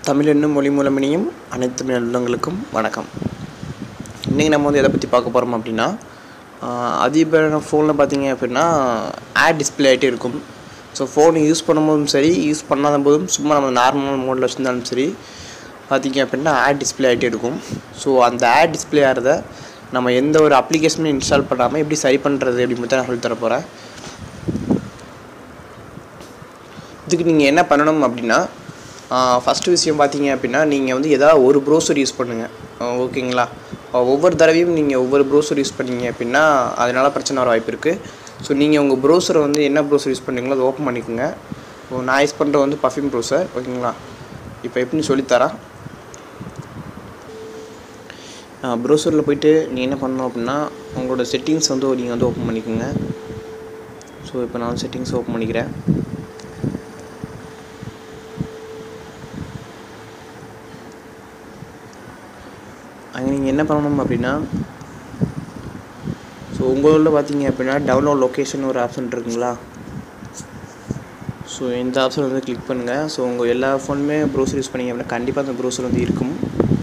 தமிழ் என்னும் மொழி மூலமினியும் அனைத்து தமிழ் நல்லங்களுக்கும் வணக்கம் இன்றைக்கி நம்ம வந்து எதை பற்றி பார்க்க போகிறோம் அப்படின்னா ஆஹ் அதிகப்படியான ஃபோனில் பார்த்தீங்க அப்படின்னா ஆட் டிஸ்பிளே ஆகிட்டே இருக்கும் ஸோ ஃபோன் யூஸ் பண்ணும்போதும் சரி யூஸ் பண்ணாத போதும் சும்மா நம்ம நார்மல் மோடில் வச்சுருந்தாலும் சரி பார்த்தீங்க அப்படின்னா ஆட் டிஸ்பிளே ஆகிட்டே இருக்கும் ஸோ அந்த ஆட் டிஸ்பிளே ஆகிறத நம்ம எந்த ஒரு அப்ளிகேஷனும் இன்ஸ்டால் பண்ணாமல் எப்படி சரி பண்ணுறது அப்படின்னு மட்டும் நான் சொல்லித் தர போகிறேன் இதுக்கு நீங்கள் என்ன பண்ணணும் அப்படின்னா ஃபஸ்ட்டு விஷயம் பார்த்தீங்க அப்படின்னா நீங்கள் வந்து ஏதாவது ஒரு ப்ரௌசர் யூஸ் பண்ணுங்கள் ஓகேங்களா அஹ் ஒவ்வொரு தடவையும் நீங்கள் ஒவ்வொரு ப்ரௌசர் யூஸ் பண்ணீங்க அப்படின்னா அதனால் பிரச்சனை வர வாய்ப்பு இருக்குது ஸோ நீங்கள் உங்கள் ப்ரௌசரை வந்து என்ன ப்ரௌசர் யூஸ் பண்ணுறீங்களோ அதை ஓப்பன் பண்ணிக்கோங்க இப்போ நான் யூஸ் பண்ணுறது வந்து பர்ஃப்யூம் ப்ரௌசர் ஓகேங்களா இப்போ எப்படின்னு சொல்லித்தரேன் ப்ரௌசரில் போயிட்டு நீங்கள் என்ன பண்ணணும் அப்படின்னா உங்களோட செட்டிங்ஸ் வந்து நீங்கள் வந்து ஓப்பன் பண்ணிக்கோங்க ஸோ இப்போ நான் செட்டிங்ஸ் ஓப்பன் பண்ணிக்கிறேன் அங்கே நீங்கள் என்ன பண்ணணும் அப்படின்னா ஸோ உங்களில் பார்த்தீங்க அப்படின்னா டவுன்லோட் லொக்கேஷன் ஒரு ஆப்ஷன் இருக்குங்களா ஸோ இந்த ஆப்ஷன் வந்து கிளிக் பண்ணுங்கள் ஸோ உங்கள் எல்லா ஃபோனுமே ப்ரௌசர் யூஸ் பண்ணீங்க அப்படின்னா கண்டிப்பாக அந்த ப்ரௌசர் வந்து இருக்கும்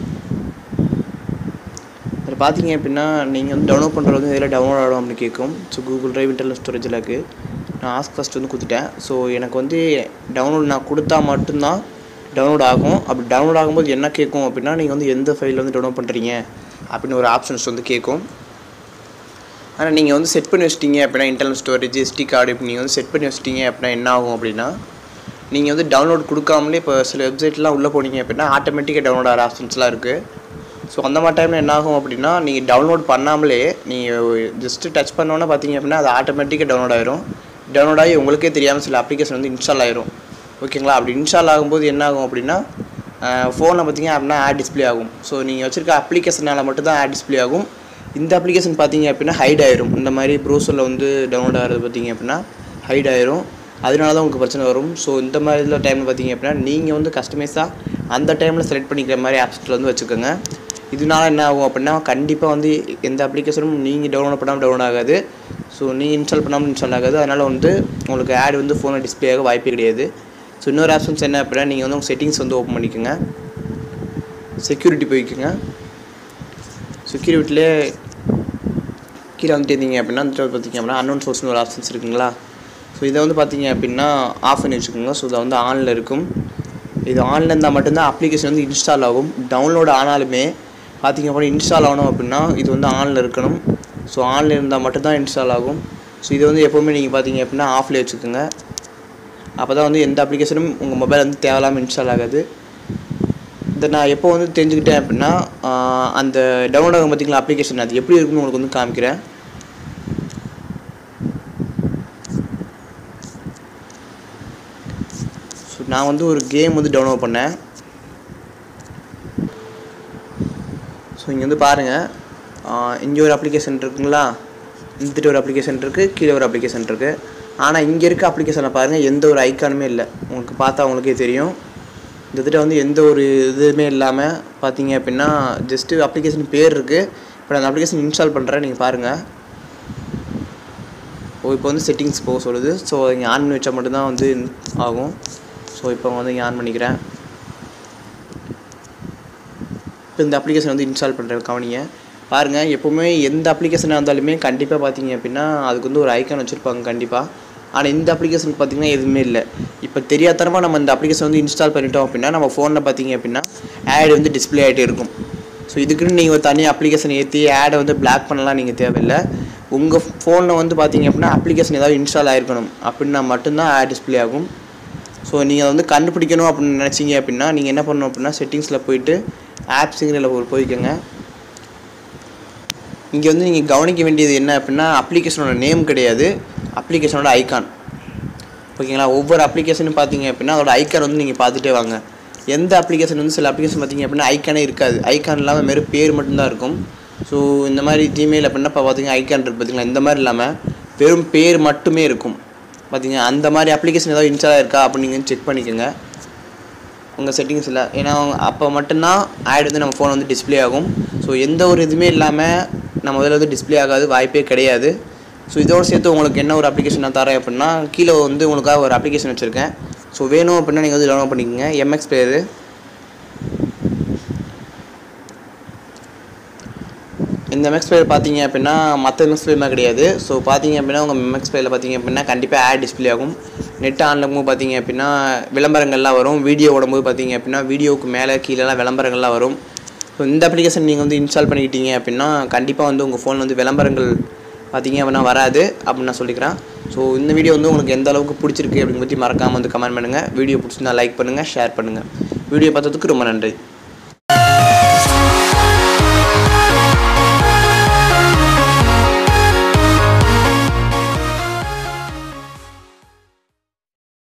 அதில் பார்த்தீங்க அப்படின்னா நீங்கள் வந்து டவுன்லோட் பண்ணுறது வந்து இதில் டவுன்லோட் ஆகும் அப்படின்னு கேட்கும் ஸோ கூகுள் ட்ரைவ் இன்டர்னல் ஸ்டோரேஜில் இருக்குது நான் ஆஸ்க் ஃபஸ்ட் வந்து கொடுத்துட்டேன் ஸோ எனக்கு வந்து டவுன்லோட் நான் கொடுத்தா மட்டும்தான் டவுன்லோட் ஆகும் அப்படி டவுன்லோட் ஆகும்போது என்ன கேட்கும் அப்படின்னா நீங்கள் வந்து எந்த ஃபைல் வந்து டவுன்லோட் பண்ணுறீங்க அப்படின்னு ஒரு ஆப்ஷன்ஸ் வந்து கேட்கும் ஆனால் நீங்கள் வந்து செட் பண்ணி வச்சிட்டீங்க அப்படின்னா இன்டர்னல் ஸ்டோரேஜ் எஸ்டி கார்டு இப்படி நீங்கள் வந்து செட் பண்ணி வச்சிட்டீங்க அப்படின்னா என்ன ஆகும் அப்படின்னா நீங்கள் வந்து டவுன்லோட் கொடுக்காமலே இப்போ சில வெப்சைட்லாம் உள்ளே போனீங்க அப்படின்னா ஆட்டோமேட்டிக்காக டவுன்லோட் ஆகிற ஆப்ஷன்ஸ்லாம் இருக்குது ஸோ அந்த மாதிரி டைமில் என்ன ஆகும் அப்படின்னா நீங்கள் டவுன்லோட் பண்ணாமலே நீங்கள் ஜஸ்ட்டு டச் பண்ணோன்னே பார்த்தீங்க அப்படின்னா அது ஆட்டோமேட்டிக்காக டவுன்லோட் ஆயிரும் டவுன்லோட் ஆகி உங்களுக்கே தெரியாமல் சில அப்ளிகேஷன் வந்து இன்ஸ்டால் ஆயிரும் ஓகேங்களா அப்படி இன்ஸ்டால் ஆகும்போது என்ன ஆகும் அப்படின்னா ஃபோனில் பார்த்தீங்க அப்படின்னா ஆட் டிஸ்ப்ளே ஆகும் ஸோ நீங்கள் வச்சுருக்க அப்ளிகேஷனால் மட்டும்தான் ஆட் டிஸ்ப்ளே ஆகும் இந்த அப்ளிகேஷன் பார்த்தீங்க அப்படின்னா ஹைட் ஆயிரும் இந்த மாதிரி ப்ரௌசரில் வந்து டவுன்லோட் ஆகிறது பார்த்தீங்க அப்படின்னா ஹைட் ஆயிரும் அதனால தான் உங்களுக்கு பிரச்சனை வரும் ஸோ இந்த மாதிரி இதில் டைமில் பார்த்தீங்க அப்படின்னா நீங்கள் வந்து கஸ்டமைஸாக அந்த டைமில் செலக்ட் பண்ணிக்கிற மாதிரி ஆப்ஸில் வந்து வச்சுக்கோங்க இதனால என்ன ஆகும் அப்படின்னா கண்டிப்பாக வந்து எந்த அப்ளிகேஷனும் நீங்கள் டவுன்லோட் பண்ணாமல் டவுன்லோட் ஆகாது ஸோ நீங்கள் இன்ஸ்டால் பண்ணாமல் இன்ஸ்டால் ஆகாது அதனால் வந்து உங்களுக்கு ஆட் வந்து ஃபோனில் டிஸ்பிளே ஆக வாய்ப்பே கிடையாது ஸோ இன்னொரு ஆப்ஷன்ஸ் என்ன அப்படின்னா நீங்கள் வந்து உங்கள் செட்டிங்ஸ் வந்து ஓப்பன் பண்ணிக்கோங்க செக்யூரிட்டி போய்க்குங்க செக்யூரிட்டிலே கீழே வந்துட்டு இருந்தீங்க அப்படின்னா அந்த பார்த்தீங்க அப்படின்னா அன்னோன் சோர்ஸ்னு ஒரு ஆப்ஷன்ஸ் இருக்குங்களா ஸோ இதை வந்து பார்த்தீங்க அப்படின்னா ஆஃப் பண்ணி வச்சுக்கோங்க ஸோ இதை வந்து ஆனில் இருக்கும் இது ஆனில் இருந்தால் மட்டும்தான் அப்ளிகேஷன் வந்து இன்ஸ்டால் ஆகும் டவுன்லோட் ஆனாலுமே பார்த்தீங்க அப்படின்னா இன்ஸ்டால் ஆகணும் அப்படின்னா இது வந்து ஆனில் இருக்கணும் ஸோ ஆனில் இருந்தால் மட்டும்தான் இன்ஸ்டால் ஆகும் ஸோ இது வந்து எப்போவுமே நீங்கள் பார்த்தீங்க அப்படின்னா ஆஃப்லேயே வச்சுக்கோங்க அப்போ தான் வந்து எந்த அப்ளிகேஷனும் உங்கள் மொபைல் வந்து தேவையில்லாமல் இன்ஸ்டால் ஆகாது இதை நான் எப்போ வந்து தெரிஞ்சுக்கிட்டேன் அப்படின்னா ஆஹ் அந்த டவுன்லோட் ஆகும் பார்த்தீங்களா அப்ளிகேஷன் அது எப்படி இருக்குன்னு உங்களுக்கு வந்து காமிக்கிறேன் ஸோ நான் வந்து ஒரு கேம் வந்து டவுன்லோட் பண்ணேன் ஸோ இங்கே வந்து பாருங்கள் இங்கே ஒரு அப்ளிகேஷன் இருக்குங்களா இந்துட்டு ஒரு அப்ளிகேஷன் இருக்குது கீழே ஒரு அப்ளிகேஷன் இருக்குது ஆனால் இங்கே இருக்க அப்ளிகேஷனை பாருங்கள் எந்த ஒரு ஐக்கானுமே இல்லை உங்களுக்கு பார்த்தா உங்களுக்கே தெரியும் இந்த இதில் வந்து எந்த ஒரு இதுவுமே இல்லாமல் பார்த்தீங்க அப்படின்னா ஜஸ்ட்டு அப்ளிகேஷன் பேர் இருக்குது இப்போ நான் அந்த அப்ளிகேஷன் இன்ஸ்டால் பண்ணுறேன் நீங்கள் பாருங்கள் ஓ இப்போ வந்து செட்டிங்ஸ் போக சொல்லுது ஸோ இங்கே ஆன் பண்ணி வச்சா மட்டும்தான் வந்து ஆகும் ஸோ இப்போ வந்து இங்கே ஆன் பண்ணிக்கிறேன் இப்போ இந்த அப்ளிகேஷன் வந்து இன்ஸ்டால் பண்ணுறேன் கவனிங்க பாருங்கள் எப்போவுமே எந்த அப்ளிகேஷனாக இருந்தாலுமே கண்டிப்பாக பார்த்தீங்க அப்படின்னா அதுக்கு வந்து ஒரு ஐக்கான் வச்சுருப்பாங்க கண்டிப்பாக ஆனால் இந்த அப்ளிகேஷன் பார்த்தீங்கன்னா எதுவுமே இல்லை இப்போ தெரியாதனமாக நம்ம இந்த அப்ளிகேஷன் வந்து இன்ஸ்டால் பண்ணிட்டோம் அப்படின்னா நம்ம ஃபோனில் பார்த்தீங்க அப்படின்னா ஆட் வந்து டிஸ்ப்ளே ஆகிட்டே இருக்கும் ஸோ இதுக்குன்னு நீங்கள் ஒரு தனி அப்ளிகேஷன் ஏற்றி ஆடை வந்து பிளாக் பண்ணலாம் நீங்கள் தேவையில்லை உங்கள் ஃபோனில் வந்து பார்த்தீங்க அப்படின்னா அப்ளிகேஷன் ஏதாவது இன்ஸ்டால் ஆகிருக்கணும் அப்படின்னா மட்டும்தான் ஆட் டிஸ்ப்ளே ஆகும் ஸோ நீங்கள் வந்து கண்டுபிடிக்கணும் அப்படின்னு நினச்சிங்க அப்படின்னா நீங்கள் என்ன பண்ணணும் அப்படின்னா செட்டிங்ஸில் போயிட்டு ஆப்ஸுங்கிற ஒரு போய்க்கோங்க இங்கே வந்து நீங்கள் கவனிக்க வேண்டியது என்ன அப்படின்னா அப்ளிகேஷனோட நேம் கிடையாது அப்ளிகேஷனோட ஐக்கான் ஓகேங்களா ஒவ்வொரு அப்ளிகேஷனும் பார்த்தீங்க அப்படின்னா அதோட ஐக்கான் வந்து நீங்கள் பார்த்துட்டே வாங்க எந்த அப்ளிகேஷன் வந்து சில அப்ளிகேஷன் பார்த்தீங்க அப்படின்னா ஐக்கானே இருக்காது ஐக்கான் இல்லாமல் வெறும் பேர் மட்டும்தான் இருக்கும் ஸோ இந்த மாதிரி ஜிமெயில் அப்படின்னா இப்போ பார்த்தீங்கன்னா ஐக்கான் இருக்குது பார்த்தீங்களா இந்த மாதிரி இல்லாமல் வெறும் பேர் மட்டுமே இருக்கும் பார்த்தீங்க அந்த மாதிரி அப்ளிகேஷன் ஏதாவது இன்ஸ்டால் ஆயிருக்கா அப்படின்னு நீங்கள் செக் பண்ணிக்கோங்க உங்கள் செட்டிங்ஸில் ஏன்னா அப்போ மட்டும்தான் ஆட் வந்து நம்ம ஃபோன் வந்து டிஸ்ப்ளே ஆகும் ஸோ எந்த ஒரு இதுவுமே இல்லாமல் நம்ம முதல்ல வந்து டிஸ்ப்ளே ஆகாது வாய்ப்பே கிடையாது ஸோ இதோடு சேர்த்து உங்களுக்கு என்ன ஒரு அப்ளிகேஷன் நான் தரேன் அப்படின்னா கீழே வந்து உங்களுக்காக ஒரு அப்ளிகேஷன் வச்சுருக்கேன் ஸோ வேணும் அப்படின்னா நீங்கள் வந்து டவுன்லோட் பண்ணிக்கோங்க எம்எக்ஸ் பிளேயரு இந்த மெமக்ஸ் பிளேயர் பார்த்தீங்க அப்படின்னா மற்ற மெமக்ஸ் பிளேயர் கிடையாது ஸோ பார்த்தீங்க அப்படின்னா உங்கள் மெமக்ஸ் பிளேயரில் பார்த்தீங்க அப்படின்னா கண்டிப்பாக ஆட் டிஸ்ப்ளே ஆகும் நெட் ஆன் பண்ணும்போது பார்த்தீங்க அப்படின்னா விளம்பரங்கள்லாம் வரும் வீடியோ ஓடும்போது பார்த்தீங்க அப்படின்னா வீடியோவுக்கு மேலே கீழெல்லாம் விளம்பரங்கள்லாம் வரும் ஸோ இந்த அப்ளிகேஷன் நீங்கள் வந்து இன்ஸ்டால் பண்ணிக்கிட்டீங்க அப்படின்னா கண்டிப்பாக வந்து உங்கள் ஃபோனில் வந்து விளம்பரங்கள் பார்த்தீங்க அப்படின்னா வராது அப்படின்னு நான் சொல்லிக்கிறேன் ஸோ இந்த வீடியோ வந்து உங்களுக்கு எந்த அளவுக்கு பிடிச்சிருக்கு அப்படின்னு பற்றி மறக்காமல் வந்து கமெண்ட் பண்ணுங்கள் வீடியோ பிடிச்சிருந்தா லைக் பண்ணுங்கள் ஷேர் பண்ணுங்கள் வீடியோ பார்த்ததுக்கு ரொம்ப நன்றி